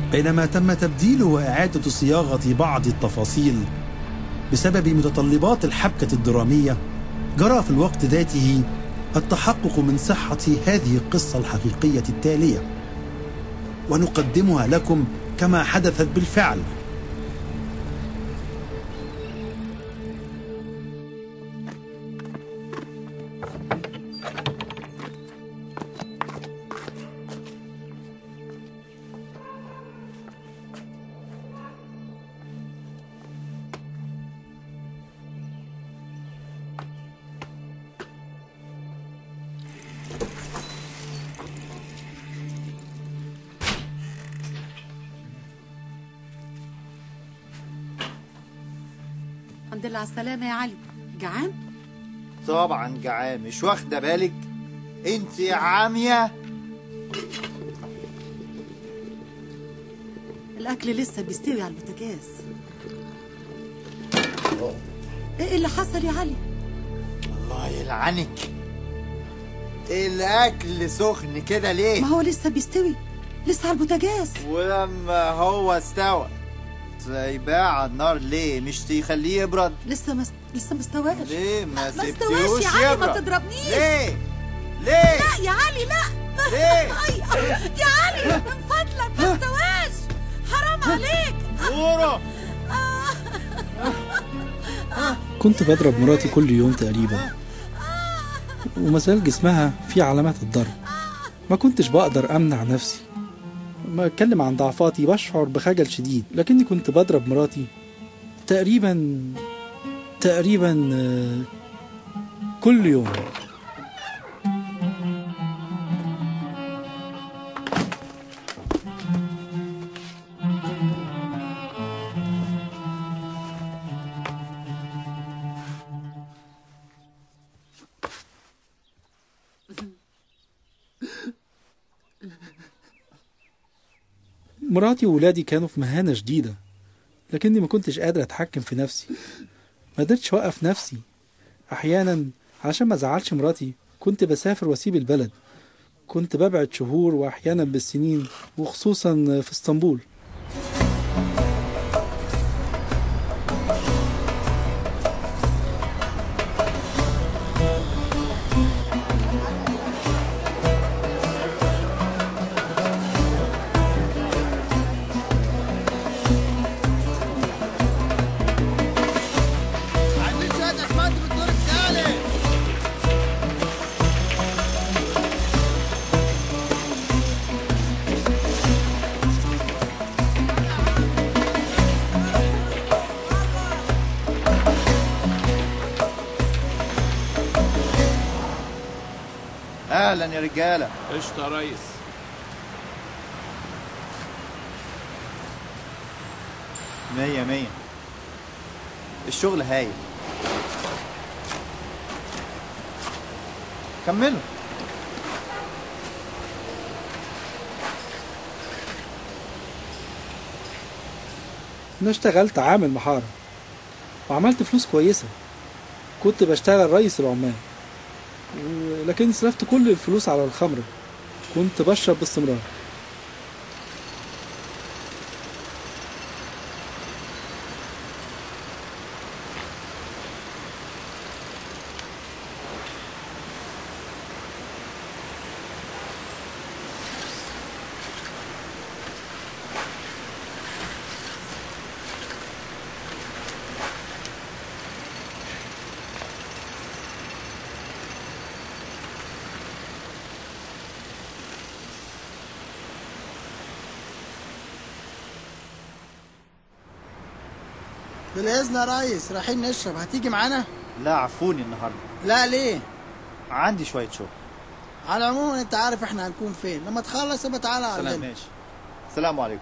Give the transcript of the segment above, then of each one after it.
بينما تم تبديل وإعادة صياغة بعض التفاصيل بسبب متطلبات الحبكة الدرامية جرى في الوقت ذاته التحقق من صحة هذه القصة الحقيقية التالية ونقدمها لكم كما حدثت بالفعل الحمد لله على السلامة يا علي جعان؟ طبعا جعان مش واخده بالك انت يا عاميه الأكل لسه بيستوي على البوتاجاز إيه اللي حصل يا علي؟ الله يلعنك الاكل سخن كده ليه ما هو لسه بيستوي لسه على البوتاجاز ولما هو استوى سايباه على النار ليه مش تخليه يبرد لسه مس... لسه ما استواش ليه ما ما سبتوش استواش يا علي ما يبرد تضربنيش ليه ليه لا يا علي لا ليه أي يا علي من فضلك ما استواش حرام عليك نورو كنت بضرب مراتي كل يوم تقريبا وما زال جسمها فيه علامات الضرب ما كنتش بقدر أمنع نفسي ما أتكلم عن ضعفاتي بشعر بخجل شديد لكني كنت بضرب مراتي تقريبا تقريبا آه، كل يوم مراتي وولادي كانوا في مهانة شديدة لكني ما كنتش قادر أتحكم في نفسي ما قدرتش أوقف نفسي أحيانا عشان ما أزعلش مراتي كنت بسافر وأسيب البلد كنت ببعد شهور وأحيانا بالسنين وخصوصا في اسطنبول عايزين شويه اسمنت في الدور الثالث اهلا يا رجاله قشطة يا ريس مية مية الشغل هايل كملوا أنا اشتغلت عامل محارة وعملت فلوس كويسة كنت بشتغل رئيس العمال و- لكن صرفت كل الفلوس على الخمر كنت بشرب باستمرار بالإذن يا ريس رايحين نشرب هتيجي معانا؟ لا عفوني النهارده لا ليه؟ عندي شوية شغل على العموم انت عارف احنا هنكون فين لما تخلص يبقى تعالى سلام عندنا ماشي السلام عليكم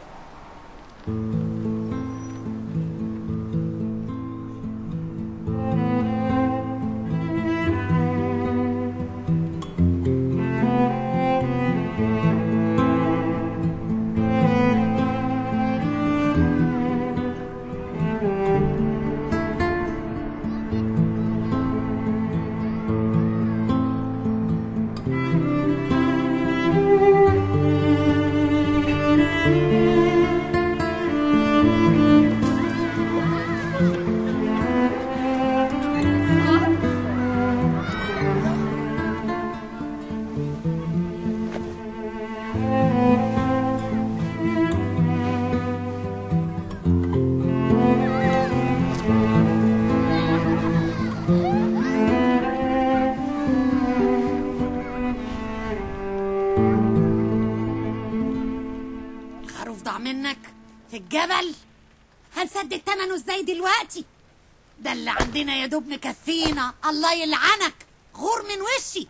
في الجبل هنسدد تمنه ازاي دلوقتي ده اللي عندنا يا دوب مكفينا الله يلعنك غور من وشي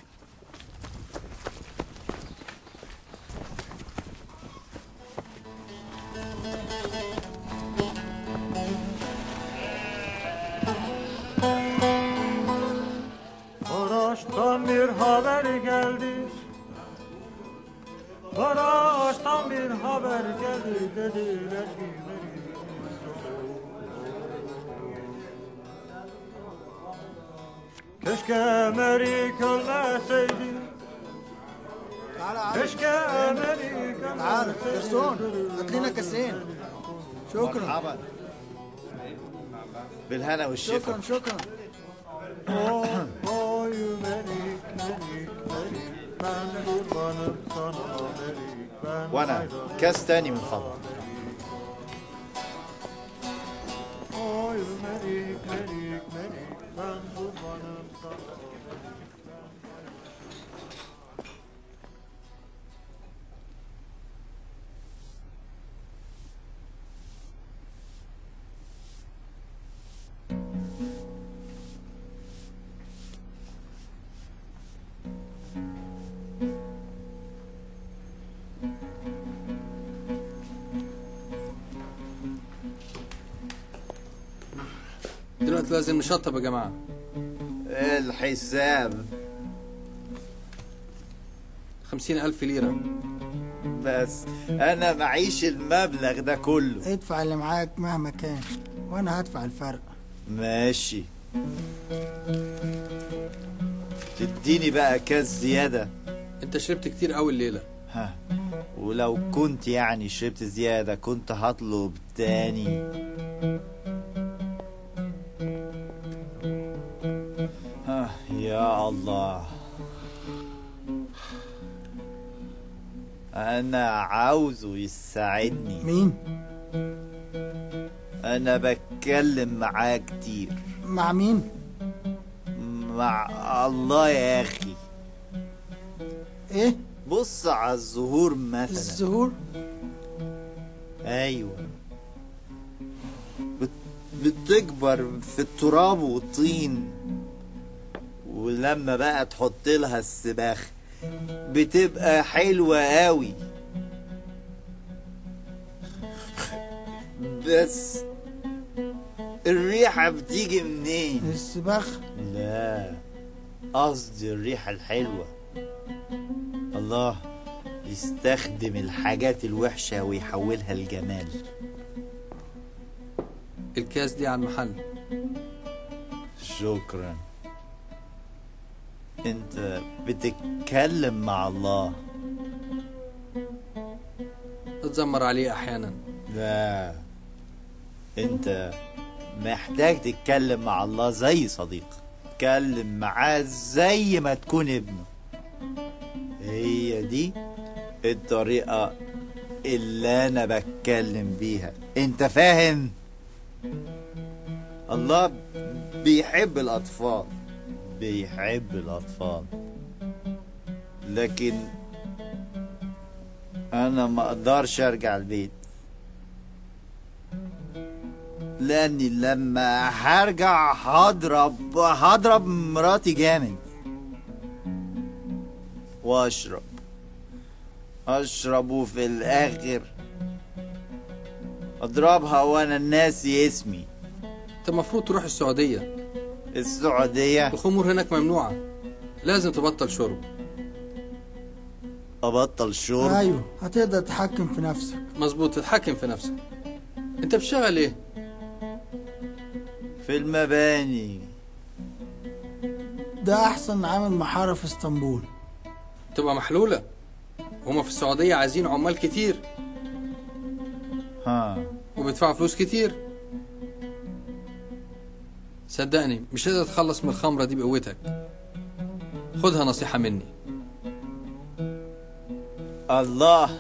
Maraş'tan bir haber geldi Maraş'tan bir haber geldi dediler ki Keşke Melik ölmeseydi تعالى عم Keşke Melik تعالى جرسون ölmeseydi هات لنا كاسين شكرا مرحبا بالهنا والشفا شكرا شكرا Oy oy Melik Melik Melik Ben kurbanım sana Melik Ben وانا hayranım. كاس تاني من فضلك Oy Melik Melik Melik Ben kurbanım sana دلوقتي لازم نشطب يا جماعة الحساب خمسين ألف ليرة بس انا معيش المبلغ ده كله ادفع اللي معاك مهما كان وانا هدفع الفرق ماشي تديني بقى كاس زيادة أنت شربت كتير قوي الليلة ها ولو كنت يعني شربت زيادة كنت هطلب تاني ها يا الله أنا عاوزه يساعدني مين أنا بتكلم معاه كتير مع مين مع الله يا أخي ايه بص على الزهور مثلا الزهور ايوه بت... بتكبر في التراب والطين ولما بقى تحط لها السباخ بتبقى حلوة قوي بس الريحة بتيجي منين؟ السباخ لا قصدي الريحة الحلوة الله يستخدم الحاجات الوحشة ويحولها لجمال الكاس دي على المحل شكرا انت بتتكلم مع الله اتذمر عليه أحيانا لا انت محتاج تتكلم مع الله زي صديق تتكلم معاه زي ما تكون ابنه هي دي الطريقة اللي انا بتكلم بيها انت فاهم الله بيحب الاطفال بيحب الاطفال لكن انا ما اقدرش ارجع البيت لاني لما هرجع هضرب هضرب مراتي جامد واشرب اشرب وفي الاخر اضربها وانا ناسي اسمي أنت المفروض تروح السعودية السعودية الخمور هناك ممنوعة لازم تبطل شرب ابطل شرب ايوه هتقدر تتحكم في نفسك مظبوط تتحكم في نفسك أنت بتشتغل إيه؟ في المباني ده احسن عامل محاره في اسطنبول تبقى محلولة هما في السعودية عايزين عمال كتير ها وبيدفعوا فلوس كتير صدقني مش هتقدر تتخلص من الخمرة دي بقوتك خدها نصيحة مني الله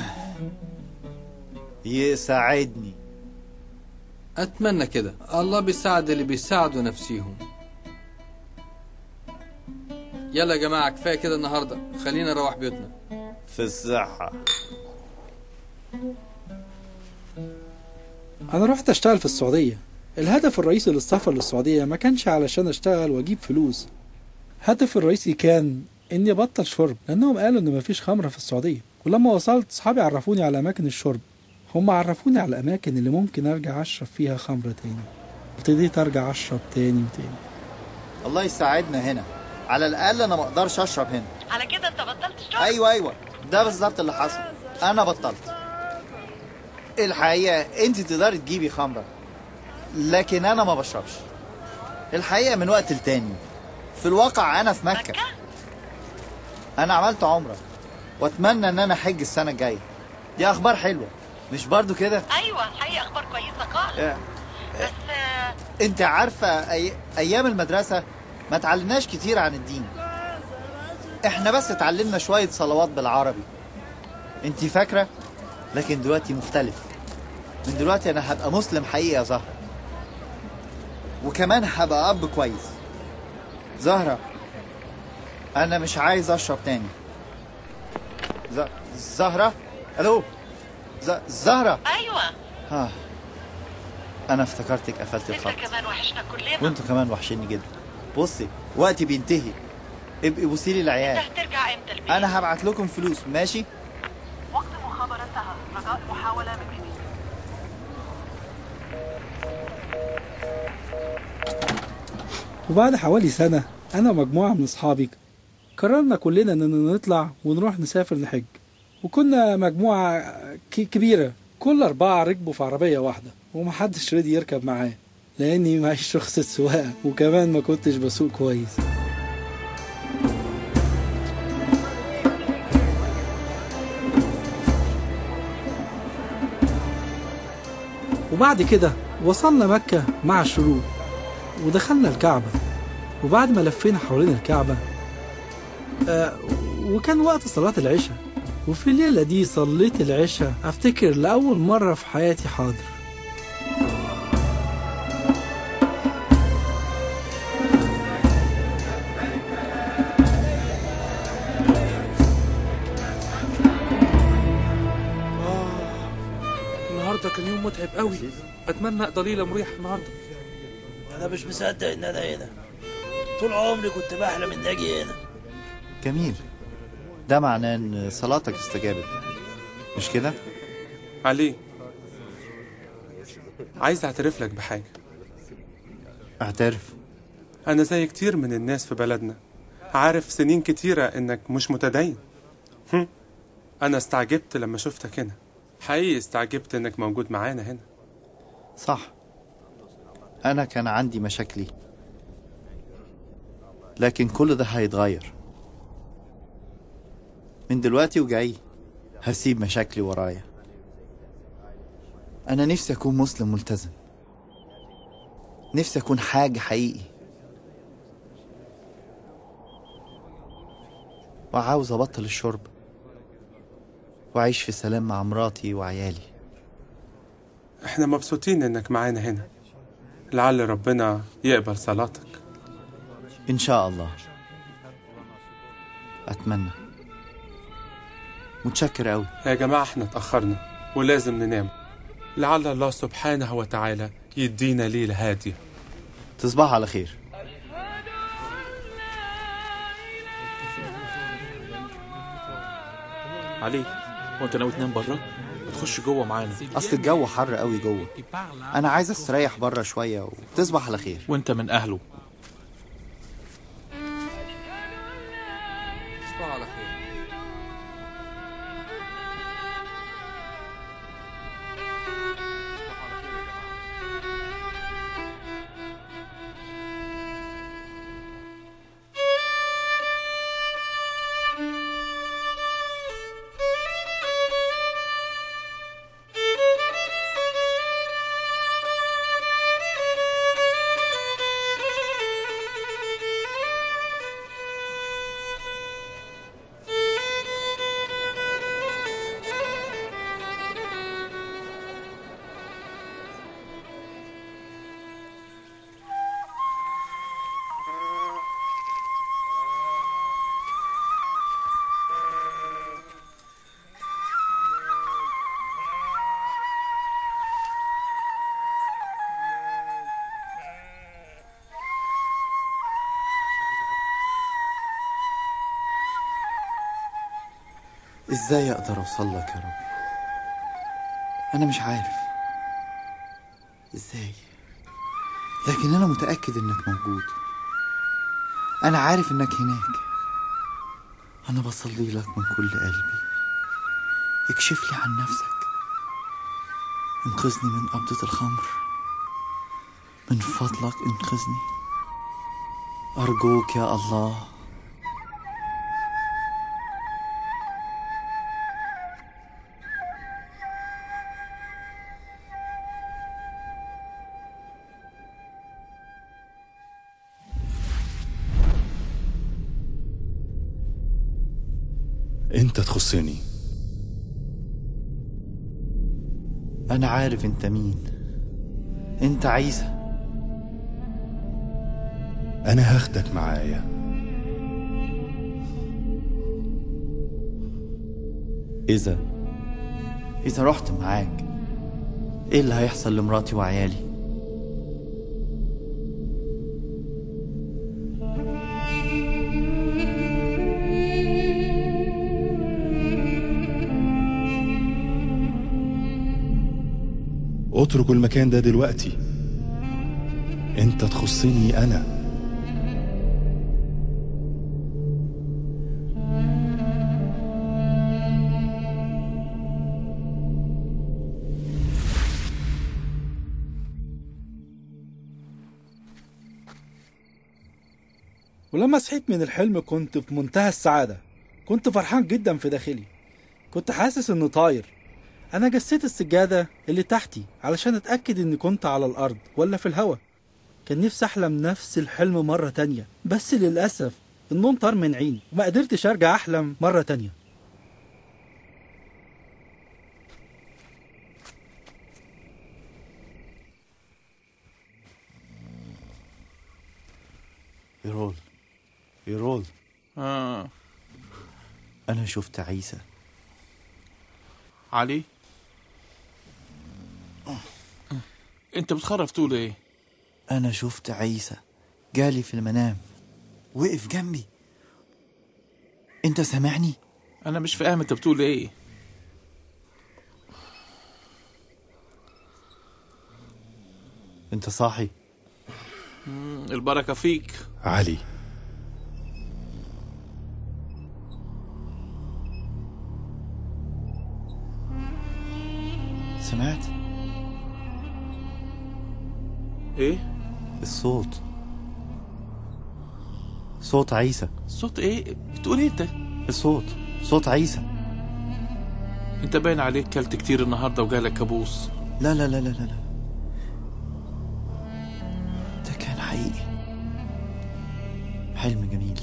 يساعدني أتمنى كده الله بيساعد اللي بيساعدوا نفسيهم يلا يا جماعة كفاية كده النهاردة خلينا نروح بيوتنا في الصحة أنا رحت أشتغل في السعودية الهدف الرئيسي للسفر للسعودية ما كانش علشان أشتغل وأجيب فلوس هدفي الرئيسي كان إني أبطل شرب لأنهم قالوا إن مفيش خمرة في السعودية ولما وصلت صحابي عرفوني على أماكن الشرب هم عرفوني على الأماكن اللي ممكن أرجع أشرب فيها خمرة تاني ابتديت أرجع أشرب تاني وتاني الله يساعدنا هنا على الاقل انا ما اقدرش اشرب هنا على كده انت بطلت شرب ايوه ايوه ده بالظبط اللي حصل انا بطلت الحقيقه انت تقدري تجيبي خمره لكن انا ما بشربش الحقيقه من وقت لتاني في الواقع انا في مكه انا عملت عمره واتمنى ان انا احج السنه الجايه دي اخبار حلوه مش برضو كده ايوه حقيقة اخبار كويسة خالص آه، بس آه، انت عارفه أي... ايام المدرسه ما اتعلمناش كتير عن الدين احنا بس اتعلمنا شويه صلوات بالعربي انت فاكره لكن دلوقتي مختلف من دلوقتي انا هبقى مسلم حقيقي يا زهره وكمان هبقى اب كويس زهره انا مش عايز اشرب تاني ز... زهره الو ز... زهره ايوه ها انا افتكرتك قفلت انت الخط كمان وحشنا كلنا وانتوا كمان وحشيني جدا بصي وقتي بينتهي ابقي بصي لي انت العيال هترجع امتى البيت انا هبعت لكم فلوس ماشي وقت المخابرة انتهى رجاء محاولة من جديد وبعد حوالي سنة أنا ومجموعة من أصحابي قررنا كلنا إننا نطلع ونروح نسافر نحج وكنا مجموعة ك- كبيرة كل أربعة ركبوا في عربية واحدة ومحدش رضي يركب معاه لأني معيش رخصة سواقة وكمان ما كنتش بسوق كويس وبعد كده وصلنا مكة مع الشروق ودخلنا الكعبة وبعد ما لفينا حوالين الكعبة آه وكان وقت صلاة العشاء وفي الليلة دي صليت العشاء أفتكر لأول مرة في حياتي حاضر النهارده كان يوم متعب قوي اتمنى اقضي ليله مريحه النهارده انا مش مصدق ان انا هنا طول عمري كنت بحلم اني اجي هنا جميل ده معناه ان صلاتك استجابت مش كده علي عايز اعترف لك بحاجه اعترف انا زي كتير من الناس في بلدنا عارف سنين كتيره انك مش متدين هم. انا استعجبت لما شفتك هنا حقيقي استعجبت انك موجود معانا هنا صح انا كان عندي مشاكلي لكن كل ده هيتغير من دلوقتي وجاي هسيب مشاكلي ورايا انا نفسي اكون مسلم ملتزم نفسي اكون حاجة حقيقي وعاوز ابطل الشرب واعيش في سلام مع مراتي وعيالي احنا مبسوطين انك معانا هنا لعل ربنا يقبل صلاتك ان شاء الله اتمنى متشكر قوي يا جماعه احنا اتاخرنا ولازم ننام لعل الله سبحانه وتعالى يدينا ليله هاديه تصبح على خير علي هو انت ناوي تنام بره ما تخش جوه معانا اصل الجو حر قوي جوه انا عايز استريح بره شويه وتصبح على خير وانت من اهله تصبحوا على خير ازاي اقدر اوصل لك يا رب انا مش عارف ازاي لكن انا متاكد انك موجود انا عارف انك هناك انا بصلي لك من كل قلبي اكشف لي عن نفسك انقذني من قبضه الخمر من فضلك انقذني ارجوك يا الله انت تخصني انا عارف انت مين انت عيسى انا هاخدك معايا اذا اذا رحت معاك ايه اللي هيحصل لمراتي وعيالي اترك المكان ده دلوقتي انت تخصني انا ولما صحيت من الحلم كنت في منتهى السعادة كنت فرحان جدا في داخلي كنت حاسس اني طاير انا جسيت السجادة اللي تحتي علشان اتأكد اني كنت على الارض ولا في الهوا كان نفسي احلم نفس الحلم مرة تانية بس للأسف النوم طار من عيني وما قدرتش ارجع احلم مرة تانية يرول يرول آه. انا شفت عيسى علي انت بتخرف تقول ايه انا شفت عيسى جالي في المنام وقف جنبي انت سامعني انا مش فاهم انت بتقول ايه انت صاحي مم، البركة فيك علي سمعت ايه الصوت صوت عيسى صوت ايه بتقول ايه انت الصوت صوت عيسى انت باين عليك كلت كتير النهارده وجالك كابوس لا لا لا لا لا لا ده كان حقيقي حلم جميل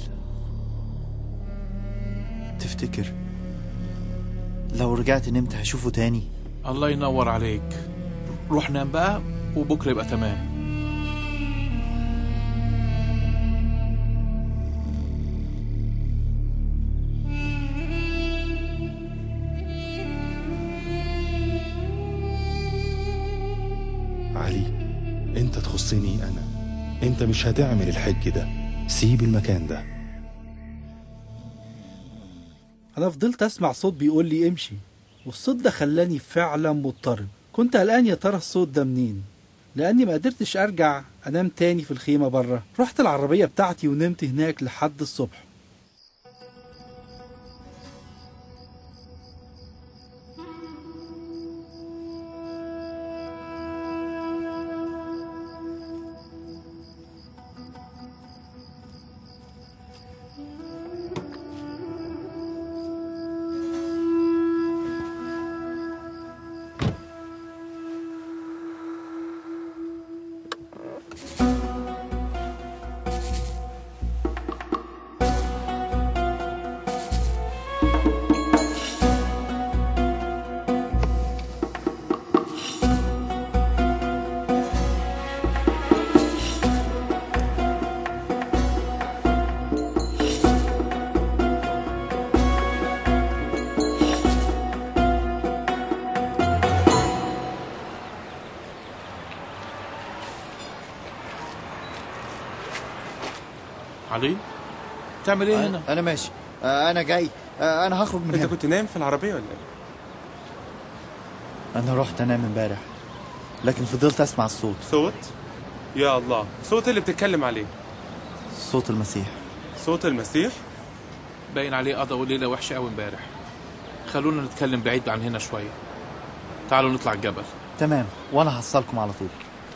تفتكر لو رجعت نمت هشوفه تاني الله ينور عليك روح نام بقى وبكره يبقى تمام علي انت تخصني انا انت مش هتعمل الحج ده سيب المكان ده انا فضلت اسمع صوت بيقول لي امشي والصوت ده خلاني فعلا مضطرب كنت قلقان يا ترى الصوت ده منين لاني ما قدرتش ارجع انام تاني في الخيمه بره رحت العربيه بتاعتي ونمت هناك لحد الصبح علي تعمل ايه هنا انا ماشي آه، انا جاي آه، انا هخرج من انت هنا كنت نايم في العربيه ولا ايه انا رحت انام امبارح لكن فضلت اسمع الصوت صوت يا الله صوت اللي بتتكلم عليه صوت المسيح صوت المسيح باين عليه قضى ليله وحشه قوي امبارح خلونا نتكلم بعيد عن هنا شويه تعالوا نطلع الجبل تمام وانا هحصلكم على طول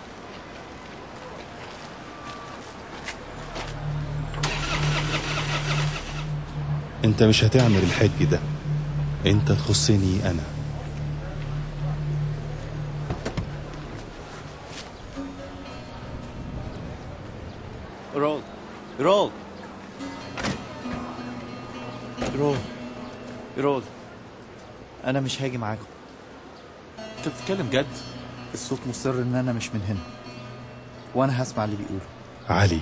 انت مش هتعمل الحج ده انت تخصني انا رول رول رول رول انا مش هاجي معاكم انت بتتكلم جد الصوت مصر ان انا مش من هنا وانا هسمع اللي بيقوله علي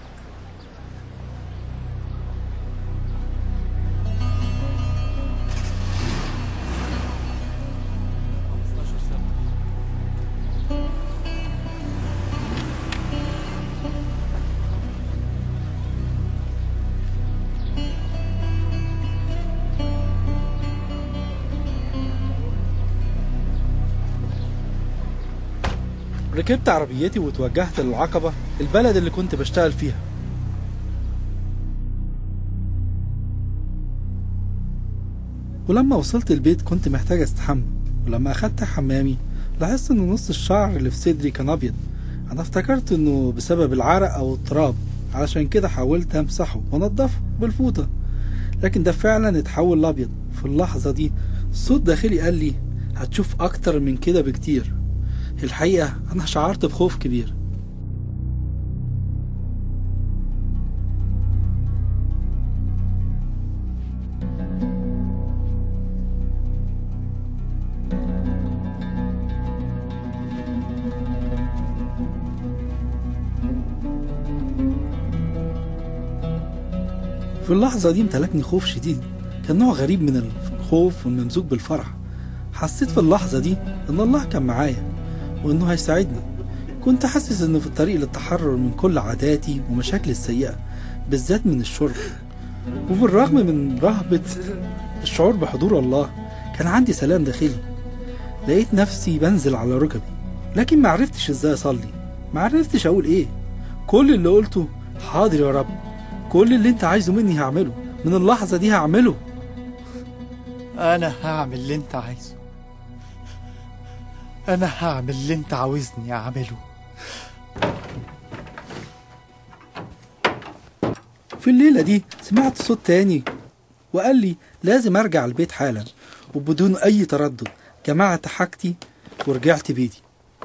ركبت عربيتي وتوجهت للعقبة البلد اللي كنت بشتغل فيها ولما وصلت البيت كنت محتاج استحمى ولما أخدت حمامي لاحظت إن نص الشعر اللي في صدري كان أبيض أنا افتكرت إنه بسبب العرق أو التراب علشان كده حاولت أمسحه وأنضفه بالفوطة لكن ده فعلا اتحول لأبيض في اللحظة دي صوت داخلي قال لي هتشوف أكتر من كده بكتير الحقيقة أنا شعرت بخوف كبير في اللحظة دي امتلكني خوف شديد كان نوع غريب من الخوف والممزوج بالفرح حسيت في اللحظة دي إن الله كان معايا وإنه هيساعدني كنت حاسس إنه في الطريق للتحرر من كل عاداتي ومشاكلي السيئة بالذات من الشرب وبالرغم من رهبة الشعور بحضور الله كان عندي سلام داخلي لقيت نفسي بنزل على ركبي لكن ما عرفتش ازاي اصلي ما عرفتش اقول ايه كل اللي قلته حاضر يا رب كل اللي انت عايزه مني هعمله من اللحظة دي هعمله انا هعمل اللي انت عايزه انا هعمل اللي انت عاوزني اعمله في الليلة دي سمعت صوت تاني وقال لي لازم ارجع البيت حالا وبدون اي تردد جمعت حاجتي ورجعت بيتي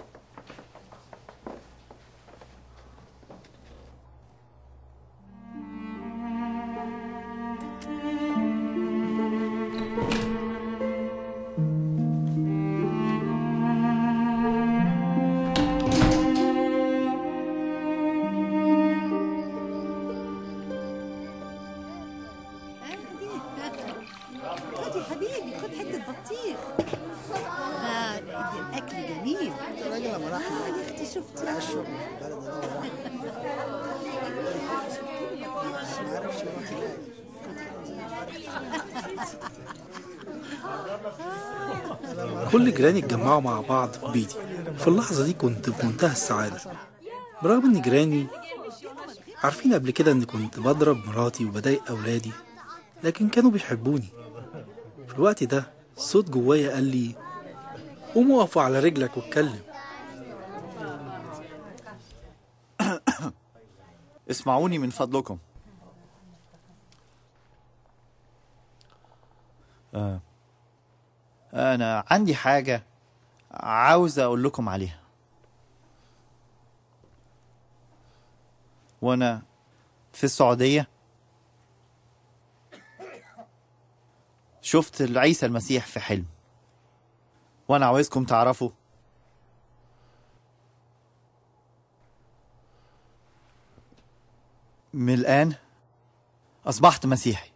خد يا حبيبي خد حته بطيخ لا ده الاكل جميل الراجل لما راح آه يا اختي شفتي الشغل في البلد ده ما عرفش يروح يلاقي كل جيراني اتجمعوا مع بعض في بيتي في اللحظة دي كنت في منتهى السعادة برغم ان جيراني عارفين قبل كده اني كنت بضرب مراتي وبضايق اولادي لكن كانوا بيحبوني في الوقت ده صوت جوايا قال لي قوم اقف على رجلك واتكلم اسمعوني من فضلكم آه. انا عندي حاجة عاوز اقول لكم عليها وانا في السعودية شفت عيسى المسيح في حلم وانا عاوزكم تعرفوا من الآن أصبحت مسيحي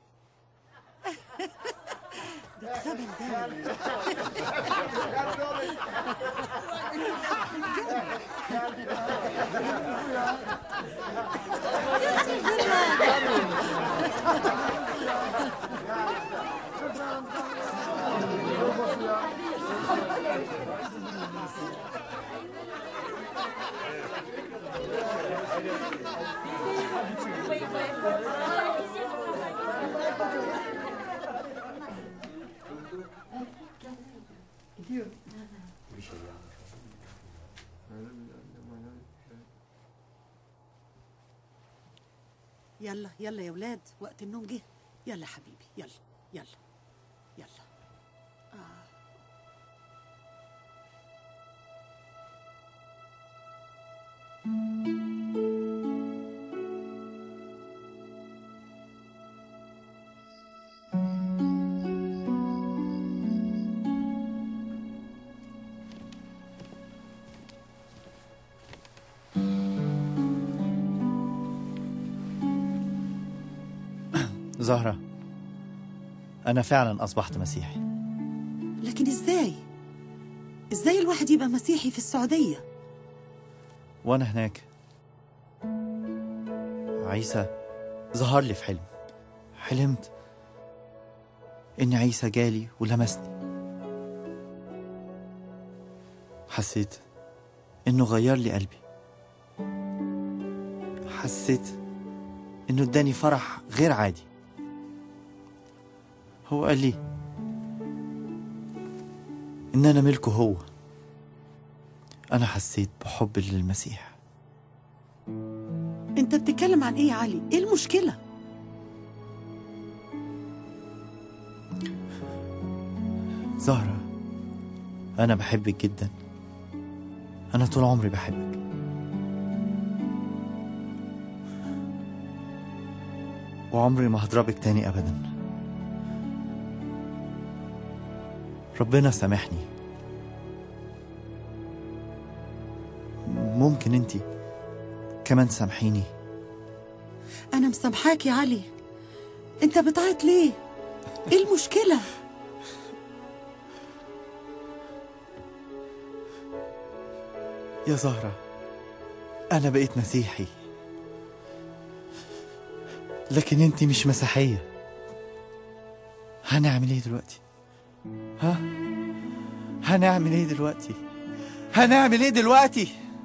يلا يلا يا ولاد وقت النوم جه يلا حبيبي يلا يلا يلا آه. زهرة أنا فعلا أصبحت مسيحي لكن ازاي ازاي الواحد يبقى مسيحي في السعودية وأنا هناك عيسى ظهر لي في حلم حلمت إن عيسى جالي ولمسني حسيت إنه غير لي قلبي حسيت إنه اداني فرح غير عادي هو قال لي إن أنا ملكه هو أنا حسيت بحب للمسيح انت بتتكلم عن ايه يا علي ايه المشكلة زهرة أنا بحبك جدا أنا طول عمري بحبك وعمري ما هضربك تاني أبدا ربنا سامحني ممكن انتي كمان سامحيني انا مسامحاك يا علي انت بتعيط ليه ايه المشكلة يا زهرة أنا بقيت مسيحي لكن أنت مش مسيحية هنعمل إيه دلوقتي؟ ها؟ هنعمل إيه دلوقتي؟ هنعمل إيه دلوقتي؟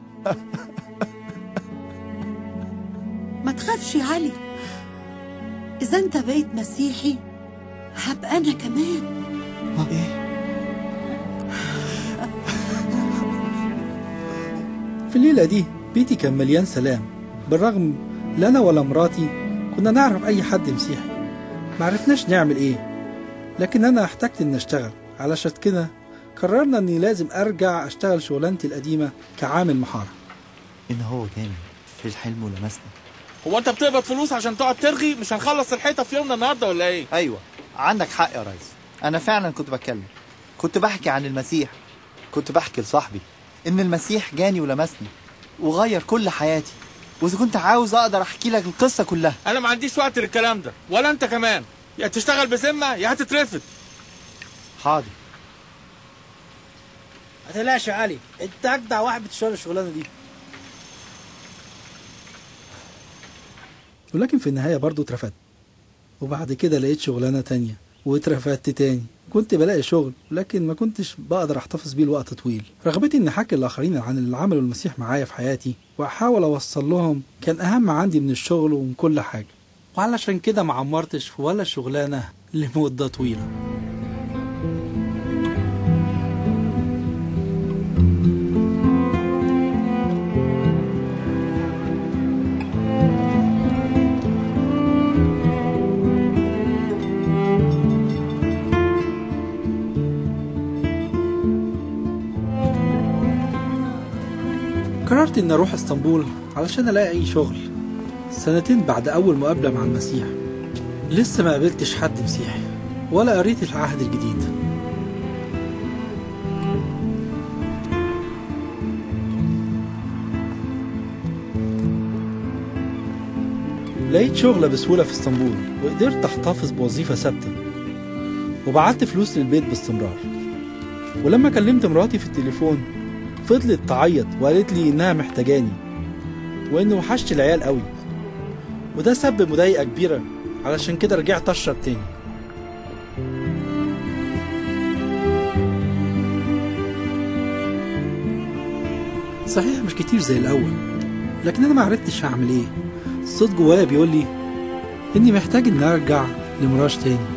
ما تخافش يا علي اذا انت بقيت مسيحي هبقى انا كمان إيه؟ في الليلة دي بيتي كان مليان سلام بالرغم لا أنا ولا مراتي كنا نعرف أي حد مسيحي معرفناش نعمل إيه لكن أنا احتجت إن أشتغل علشان كده قررنا إني لازم أرجع أشتغل شغلانتي القديمة كعامل محارة إن هو جاني في الحلم ولمسني هو انت بتقبض فلوس عشان تقعد ترغي مش هنخلص الحيطه في يومنا النهارده ولا ايه أيوة عندك حق يا ريس أنا فعلا كنت بتكلم كنت بحكي عن المسيح كنت بحكي لصاحبي إن المسيح جاني ولمسني وغير كل حياتي وإذا كنت عاوز أقدر أحكي لك القصة كلها انا ما عنديش وقت للكلام ده ولا انت كمان يا تشتغل بذمه يا هتترفد حاضر ما تقلقش يا علي أنت أجدع واحد بتشتغل الشغلانة دي ولكن في النهاية برضو اترفدت وبعد كده لقيت شغلانة تانية واترفدت تاني كنت بلاقي شغل لكن ما كنتش بقدر احتفظ بيه لوقت طويل رغبتي ان احكي الاخرين عن اللي عمله المسيح معايا في حياتي واحاول اوصل لهم كان اهم عندي من الشغل ومن كل حاجة وعلشان كده ما عمرتش في ولا شغلانة لمدة طويلة قررت اني اروح اسطنبول علشان الاقي اي شغل سنتين بعد اول مقابله مع المسيح لسه ما قابلتش حد مسيحي ولا قريت العهد الجديد لقيت شغلة بسهولة في اسطنبول وقدرت احتفظ بوظيفة ثابتة وبعت فلوس للبيت باستمرار ولما كلمت مراتي في التليفون فضلت تعيط وقالت لي انها محتاجاني وان وحشت العيال قوي وده سبب مضايقه كبيره علشان كده رجعت اشرب تاني صحيح مش كتير زي الأول لكن أنا ما عرفتش أعمل إيه الصوت جوايا بيقول لي إني محتاج إني أرجع لمراج تاني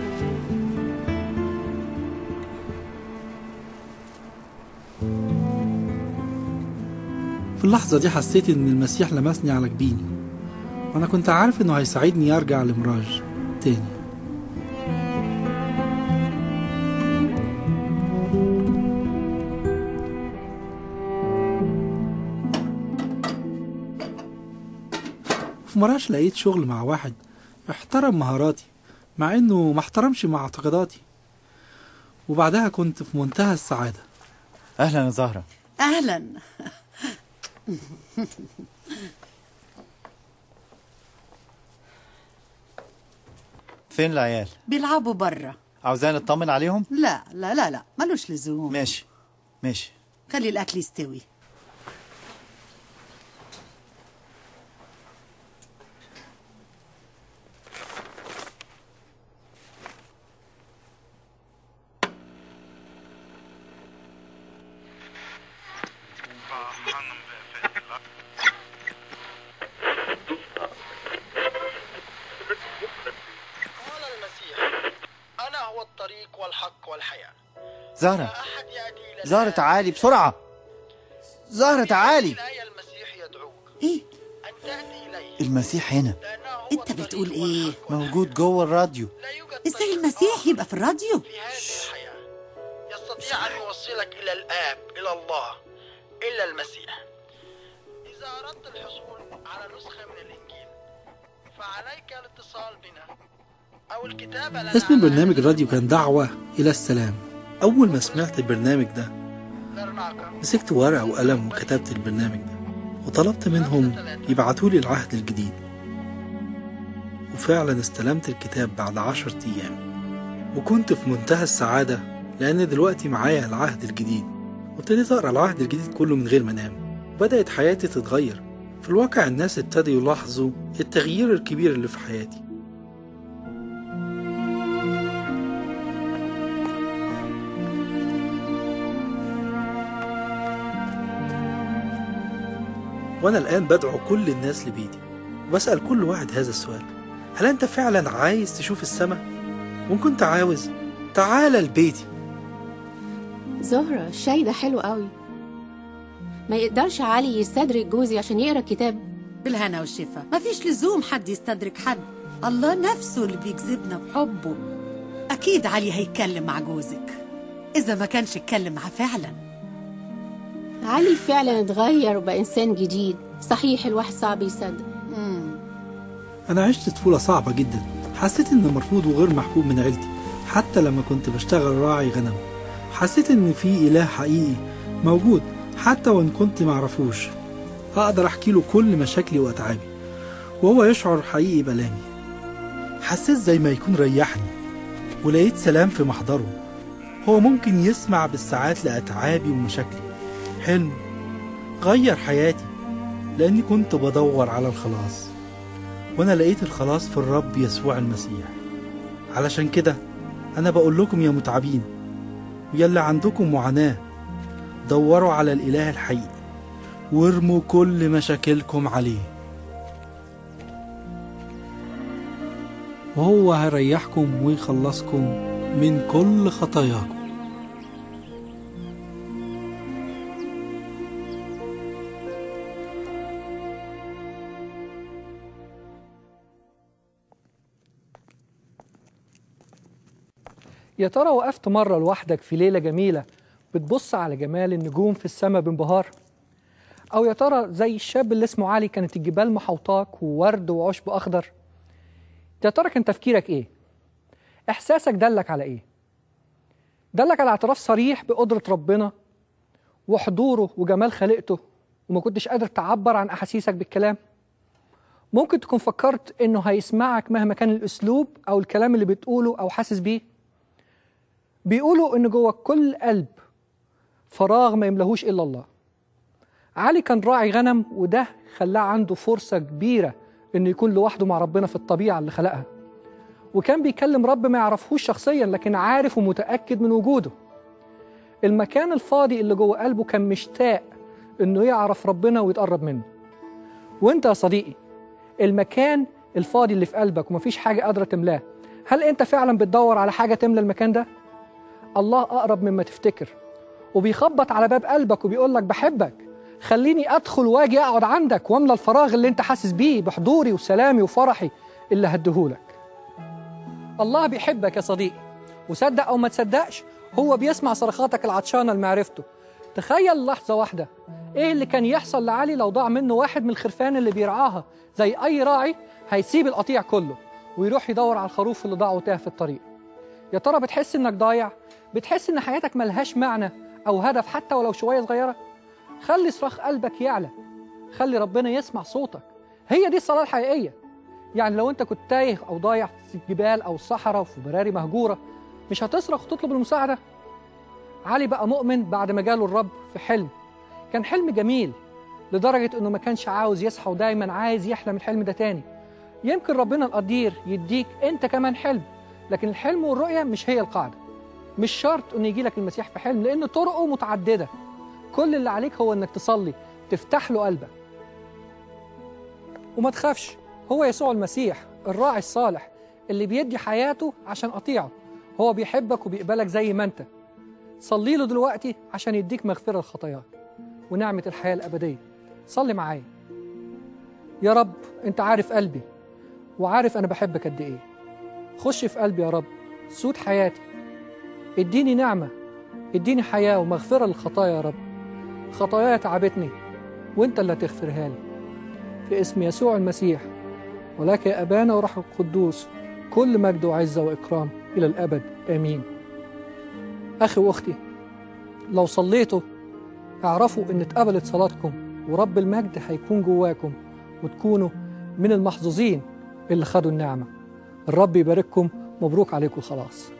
في اللحظة دي حسيت إن المسيح لمسني على جبيني وأنا كنت عارف إنه هيساعدني أرجع لمراج تاني في مراش لقيت شغل مع واحد احترم مهاراتي مع انه ما احترمش معتقداتي وبعدها كنت في منتهى السعادة اهلا يا زهره اهلا فين العيال بيلعبوا برا عاوزاني اطمن عليهم لا لا لا لا ملوش لزوم ماشي ماشي خلي الاكل يستوي قال المسيح أنا هو الطريق والحق والحياة زهره أحد يأتي إلى زهره تعالي بسرعه زهره تعالي إلي المسيح يدعوك ايه أن تأتي إليه المسيح هنا انت بتقول ايه موجود جوه الراديو ازاي المسيح يبقى في الراديو يستطيع أن يوصلك إلى الآب إلى الله إلا المسيح إذا أردت الحصول على نسخة من الإنجيل فعليك الاتصال بنا أو الكتابة لنا اسم البرنامج الراديو كان دعوة إلى السلام أول ما سمعت البرنامج ده مسكت ورقة وقلم وكتبت البرنامج ده وطلبت منهم يبعتولي العهد الجديد وفعلا استلمت الكتاب بعد عشر أيام وكنت في منتهى السعادة لأن دلوقتي معايا العهد الجديد وابتديت أقرأ العهد الجديد كله من غير ما أنام بدأت حياتي تتغير في الواقع الناس ابتدوا يلاحظوا التغيير الكبير اللي في حياتي وأنا الآن بدعو كل الناس لبيتي وبسأل كل واحد هذا السؤال هل أنت فعلا عايز تشوف السماء؟ وإن كنت عاوز تعال لبيتي زهرة الشاي ده حلو قوي ما يقدرش علي يستدرك جوزي عشان يقرا كتاب بالهنا والشفا مفيش لزوم حد يستدرك حد الله نفسه اللي بيجذبنا بحبه أكيد علي هيتكلم مع جوزك إذا ما كانش اتكلم معاه فعلا علي فعلا اتغير وبقى إنسان جديد صحيح الواحد صعب يصدق أنا عشت طفولة صعبة جدا حسيت إني مرفوض وغير محبوب من عيلتي حتى لما كنت بشتغل راعي غنم حسيت إن في إله حقيقي موجود حتى وإن كنت معرفوش أقدر أحكي له كل مشاكلي وأتعابي وهو يشعر حقيقي بألامي حسيت زي ما يكون ريحني ولقيت سلام في محضره هو ممكن يسمع بالساعات لأتعابي ومشاكلي حلم غير حياتي لأني كنت بدور على الخلاص وأنا لقيت الخلاص في الرب يسوع المسيح علشان كده أنا بقول لكم يا متعبين ويلا عندكم معاناة دوروا على الإله الحقيقي وارموا كل مشاكلكم عليه وهو هيريحكم ويخلصكم من كل خطاياكم يا ترى وقفت مرة لوحدك في ليلة جميلة بتبص على جمال النجوم في السماء بانبهار أو يا ترى زي الشاب اللي اسمه علي كانت الجبال محوطاك وورد وعشب أخضر يا ترى كان تفكيرك إيه؟ إحساسك دلك على إيه؟ دلك على اعتراف صريح بقدرة ربنا وحضوره وجمال خلقته وما كنتش قادر تعبر عن أحاسيسك بالكلام ممكن تكون فكرت إنه هيسمعك مهما كان الأسلوب أو الكلام اللي بتقوله أو حاسس بيه بيقولوا إن جوه كل قلب فراغ ما يملهوش إلا الله علي كان راعي غنم وده خلاه عنده فرصة كبيرة إنه يكون لوحده مع ربنا في الطبيعة اللي خلقها وكان بيكلم رب ما يعرفهوش شخصيا لكن عارف ومتأكد من وجوده المكان الفاضي اللي جوه قلبه كان مشتاق إنه يعرف ربنا ويتقرب منه وانت يا صديقي المكان الفاضي اللي في قلبك ومفيش حاجة قادرة تملاه هل انت فعلا بتدور على حاجة تملى المكان ده؟ الله أقرب مما تفتكر وبيخبط على باب قلبك وبيقول لك بحبك خليني أدخل واجي أقعد عندك واملى الفراغ اللي انت حاسس بيه بحضوري وسلامي وفرحي اللي هديهولك الله بيحبك يا صديقي وصدق أو ما تصدقش هو بيسمع صرخاتك العطشانة لمعرفته تخيل لحظة واحدة ايه اللي كان يحصل لعلي لو ضاع منه واحد من الخرفان اللي بيرعاها زي اي راعي هيسيب القطيع كله ويروح يدور على الخروف اللي ضاع وتاه في الطريق يا ترى بتحس انك ضايع بتحس ان حياتك ملهاش معنى او هدف حتى ولو شويه صغيره خلي صراخ قلبك يعلى خلي ربنا يسمع صوتك هي دي الصلاه الحقيقيه يعني لو انت كنت تايه او ضايع في الجبال او الصحراء وفي براري مهجوره مش هتصرخ وتطلب المساعده علي بقى مؤمن بعد ما جاله الرب في حلم كان حلم جميل لدرجة إنه ما كانش عاوز يصحى ودايما عايز يحلم الحلم ده تاني يمكن ربنا القدير يديك أنت كمان حلم لكن الحلم والرؤية مش هي القاعدة مش شرط إنه يجي لك المسيح في حلم لأن طرقه متعددة كل اللي عليك هو إنك تصلي تفتح له قلبك وما تخافش هو يسوع المسيح الراعي الصالح اللي بيدي حياته عشان قطيعه هو بيحبك وبيقبلك زي ما انت صلي له دلوقتي عشان يديك مغفرة الخطاياك ونعمة الحياة الأبدية صلي معايا يا رب أنت عارف قلبي وعارف أنا بحبك قد إيه خش في قلبي يا رب سود حياتي اديني نعمة اديني حياة ومغفرة للخطايا يا رب خطاياي تعبتني وانت اللي هتغفرها لي في اسم يسوع المسيح ولك يا أبانا وروح القدوس كل مجد وعزة وإكرام إلى الأبد آمين أخي وأختي لو صليتوا اعرفوا إن اتقبلت صلاتكم ورب المجد هيكون جواكم وتكونوا من المحظوظين اللي خدوا النعمة الرب يبارككم مبروك عليكم خلاص